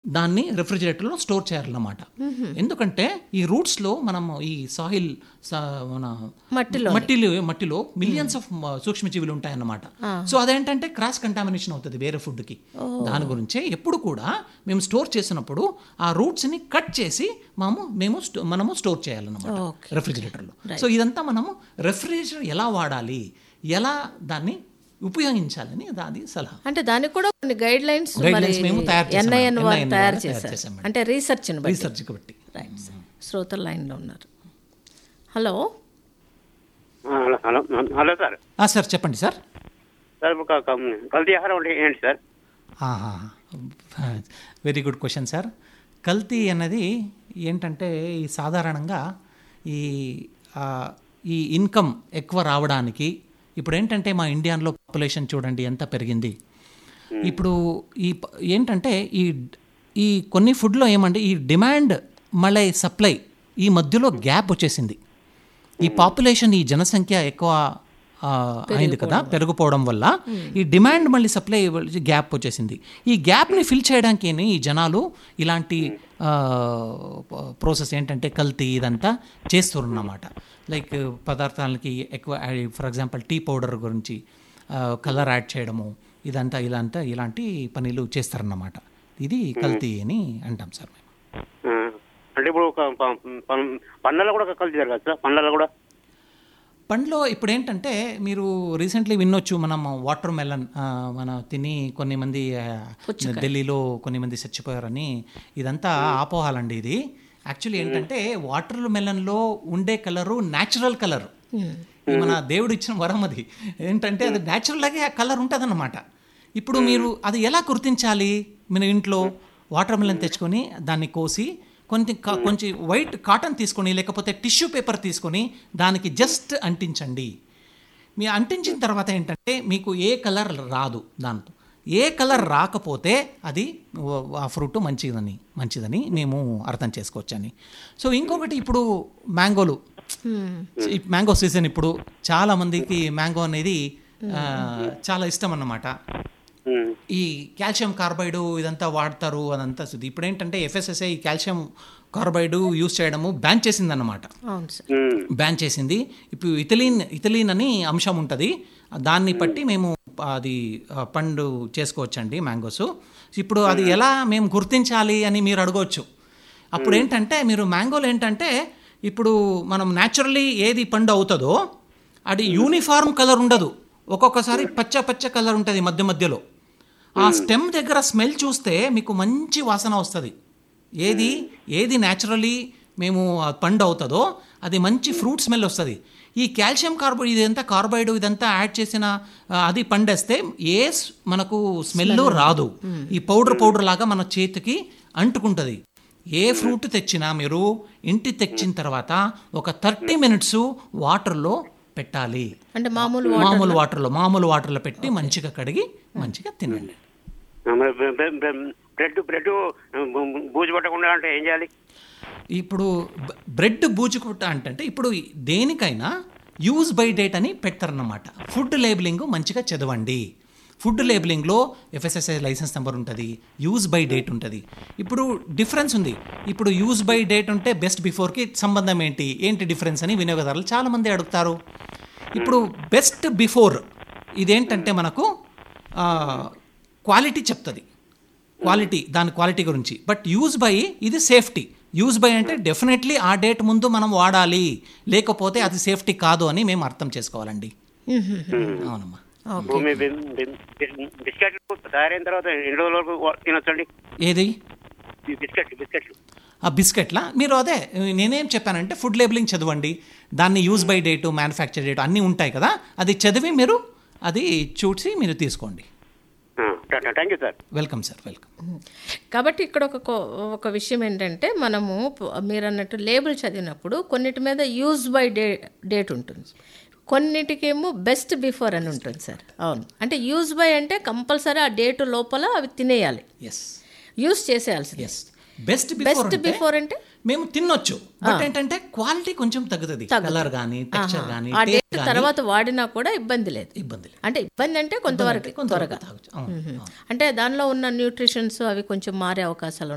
దాన్ని రెఫ్రిజిరేటర్లో స్టోర్ చేయాలన్నమాట ఎందుకంటే ఈ రూట్స్లో మనం ఈ సాయిల్ మన మట్టిలో మట్టిలో మట్టిలో మిలియన్స్ ఆఫ్ సూక్ష్మజీవులు ఉంటాయన్నమాట సో అదేంటంటే క్రాస్ కంటామినేషన్ అవుతుంది వేరే ఫుడ్కి దాని గురించే ఎప్పుడు కూడా మేము స్టోర్ చేసినప్పుడు ఆ రూట్స్ని కట్ చేసి మనము మేము స్టో- మనము స్టోర్ చేయాలన్నమాట రెఫ్రిజిరేటర్లో సో ఇదంతా మనము రెఫ్రిజిరేటర్ ఎలా వాడాలి ఎలా దాన్ని ఉపయోగించాలని దాని సలహా అంటే దానికి కూడా కొన్ని గైడ్ లైన్స్ Guidelines మేము తయారు చేసాం. ఎన్ఐఎన్ వారు NIN తయారు వారు తయారు చేశారు చేశాం మేడం. అంటే రీసెర్చ్ బట్టి రీసెర్చ్ బట్టి రైట్ సార్ శ్రోతల లైన్లో ఉన్నారు హలో ఆ, హలో హలో హలో సార్ ఆ, సార్ చెప్పండి సార్ సార్ ఒక ఒక కల్తీ ఆహారం అంటే ఏంటి sir very good question sir కల్తీ అన్నది ఏంటంటే ఈ సాధారణంగా ఈ ఆ, ఈ ఇన్కమ్ ఎక్కువ రావడానికి ఇప్పుడు ఏంటంటే మా ఇండియాలో పాపులేషన్ చూడండి ఎంత పెరిగింది ఇప్పుడు ఈ ప- ఏంటంటే ఈ ఈ కొన్ని ఫుడ్లో ఏమంటే ఈ డిమాండ్ మళ్ళీ సప్లై ఈ మధ్యలో గ్యాప్ వచ్చేసింది ఈ పాపులేషన్ ఈ జనసంఖ్య ఎక్కువ ఆ, అయింది కదా పెరిగిపోవడం వల్ల ఈ డిమాండ్ మళ్ళీ సప్లై గ్యాప్ వచ్చేసింది ఈ గ్యాప్ని ఫిల్ చేయడానికి ఈ జనాలు ఇలాంటి ప్రాసెస్ ఏంటంటే కల్తీ ఇదంతా చేస్తున్నమాట లైక్ పదార్థాలకి ఎక్కువ ఫర్ ఎగ్జాంపుల్ టీ పౌడర్ గురించి కలర్ యాడ్ చేయడము ఇదంతా ఇలాంతా ఇలాంటి పనులు చేస్తారన్నమాట ఇది కల్తీ అని అంటాం సార్ మేము ఆ, అంటే ఇప్పుడు ఒక ప- ప- పండ్లలో కూడా కల్తీ జరగదు సార్ పండ్లలో కూడా పండ్లో ఇప్పుడు ఏంటంటే మీరు రీసెంట్లీ వినొచ్చు మనం వాటర్ మెలన్ మన తిని కొన్ని మంది ఆ, ఢిల్లీలో కొన్ని మంది చచ్చిపోయారని ఇదంతా ఆపోహాలండి ఇది యాక్చువల్లీ ఏంటంటే వాటర్ మెలన్లో ఉండే కలరు న్యాచురల్ కలర్ మన దేవుడు ఇచ్చిన వరం అది ఏంటంటే అది న్యాచురల్గా కలర్ ఉంటుందన్నమాట ఇప్పుడు మీరు అది ఎలా గుర్తించాలి మన ఇంట్లో వాటర్ మెలన్ తెచ్చుకొని దాన్ని కోసి కొంచెం కా- కొంచెం వైట్ కాటన్ తీసుకొని లేకపోతే టిష్యూ పేపర్ తీసుకొని దానికి జస్ట్ అంటించండి మీ అంటించిన తర్వాత ఏంటంటే మీకు ఏ కలర్ రాదు దాంతో ఏ కలర్ రాకపోతే అది ఓ- ఆ ఫ్రూట్ మంచిదని మంచిదని మేము అర్థం చేసుకోవచ్చని సో ఇంకొకటి ఇప్పుడు మ్యాంగోలు ఈ మ్యాంగో సీజన్ ఇప్పుడు చాలా మందికి మ్యాంగో అనేది ఆ, చాలా ఇష్టం అన్నమాట ఉమ్, ఈ కాల్షియం కార్బైడ్ ఇదంతా వాడతారు అదంతా సుది ఇప్పుడు ఏంటంటే ఎఫ్ఎస్ఎస్ఐ ఈ కాల్షియం కార్బైడ్ యూస్ చేయడము బ్యాన్ చేసిందన్నమాట అవును సార్ ఉమ్, బ్యాన్ చేసింది ఇప్పుడు ఇథిలీన్ ఇథిలీన్ అని అంశం ఉంటుంది దాన్ని బట్టి మేము అది ఆ, పండు చేసుకోవచ్చండి మ్యాంగోస్ ఇప్పుడు అది ఎలా మేము గుర్తించాలి అని మీరు అడగవచ్చు అప్పుడు ఏంటంటే మీరు మ్యాంగోలు ఏంటంటే ఇప్పుడు మనం న్యాచురల్లీ ఏది పండు అవుతుందో అది యూనిఫార్మ్ కలర్ ఉండదు ఒక్కొక్కసారి పచ్చ పచ్చ కలర్ ఉంటుంది మధ్య మధ్యలో ఆ స్టెమ్ దగ్గర స్మెల్ చూస్తే మీకు మంచి వాసన వస్తుంది ఏది ఏది న్యాచురలీ మేము ఆ పండు అవుతుందో అది మంచి ఫ్రూట్ స్మెల్ వస్తుంది ఈ కాల్షియం కార్బైడ్ ఇదంతా కార్బైడ్ ఇదంతా యాడ్ చేసిన ఆ, అది పండేస్తే ఏ స్- మనకు స్మెల్ రాదు ఈ పౌడర్ పౌడర్ లాగా మన చేతికి అంటుకుంటుంది ఏ ఫ్రూట్ తెచ్చినా మీరు ఇంటి తెచ్చిన తర్వాత ఒక థర్టీ మినిట్స్ వాటర్లో పెట్టాలి అంటే మామూలు మామూలు వాటర్లో మామూలు వాటర్లో పెట్టి మంచిగా కడిగి మంచిగా తినండి ఆ, మరి బ్రె- బ్రె- బ్రె- బ్రెడ్ బ్రెడ్ బూజు పట్టకుండా అంటే ఏం చేయాలి ఇప్పుడు బ- బ్రెడ్ బూజుకుట అంటే ఇప్పుడు దేనికైనా యూజ్ బై డేట్ అని పెడతారన్నమాట ఫుడ్ లేబులింగ్ మంచిగా చదవండి ఫుడ్ లేబులింగ్లో ఎఫ్ఎస్ఎస్ఐ లైసెన్స్ నెంబర్ ఉంటుంది యూజ్ బై డేట్ ఉంటుంది ఇప్పుడు డిఫరెన్స్ ఉంది ఇప్పుడు యూజ్ బై డేట్ ఉంటే బెస్ట్ బిఫోర్కి సంబంధం ఏంటి ఏంటి డిఫరెన్స్ అని వినియోగదారులు చాలామంది అడుగుతారు ఇప్పుడు బెస్ట్ బిఫోర్ ఇదేంటంటే మనకు క్వాలిటీ చెప్తుంది క్వాలిటీ దాని క్వాలిటీ గురించి బట్ యూజ్ బై ఇది సేఫ్టీ యూజ్ బై అంటే డెఫినెట్లీ ఆ డేట్ ముందు మనం వాడాలి లేకపోతే అది సేఫ్టీ కాదు అని మేము అర్థం చేసుకోవాలండి అవునమ్మా భూమి బి- బి- బి- బిస్కెట్లు తయారైన తర్వాత ఎన్ని రోజుల వరకు వా- తినొచ్చండి ఏది ఈ బిస్కెట్లు బిస్కెట్లు ఆ బిస్కెట్లా మీరు అదే నేనేం చెప్పానంటే ఫుడ్ లేబులింగ్ చదవండి దాన్ని use by date manufacture date అన్నీ ఉంటాయి కదా అది చదివి మీరు అది చూసి మీరు తీసుకోండి thank you sir welcome sir welcome కాబట్టి ఇక్కడ ఒక కో- ఒక విషయం ఏంటంటే మనము ప- మీరు అన్నట్టు లేబుల్ చదివినప్పుడు కొన్నిటి మీద యూజ్ బై డే డేట్ ఉంటుంది కొన్నిటికేమో బెస్ట్ బిఫోర్ అని ఉంటుంది సార్ అవును అంటే యూజ్ బై అంటే కంపల్సరీ ఆ డేట్ లోపల అవి తినేయాలి ఎస్ యూజ్ చేసేయాల్సింది yes best before best before అంటే మేము తినొచ్చు బట్ ఏంటంటే క్వాలిటీ కొంచెం తగ్గుతుంది కలర్ కానీ టెక్స్చర్ కానీ ఆ డేట్ తర్వాత వాడినా కూడా ఇబ్బంది లేదు ఇబ్బంది లేదు. అంటే ఇబ్బంది అంటే కొంతవరకు కొంతవరకు త్వరగా తాగొచ్చు. అవును, అవును. అంటే దానిలో ఉన్న న్యూట్రిషన్స్ అవి కొంచెం మారే అవకాశాలు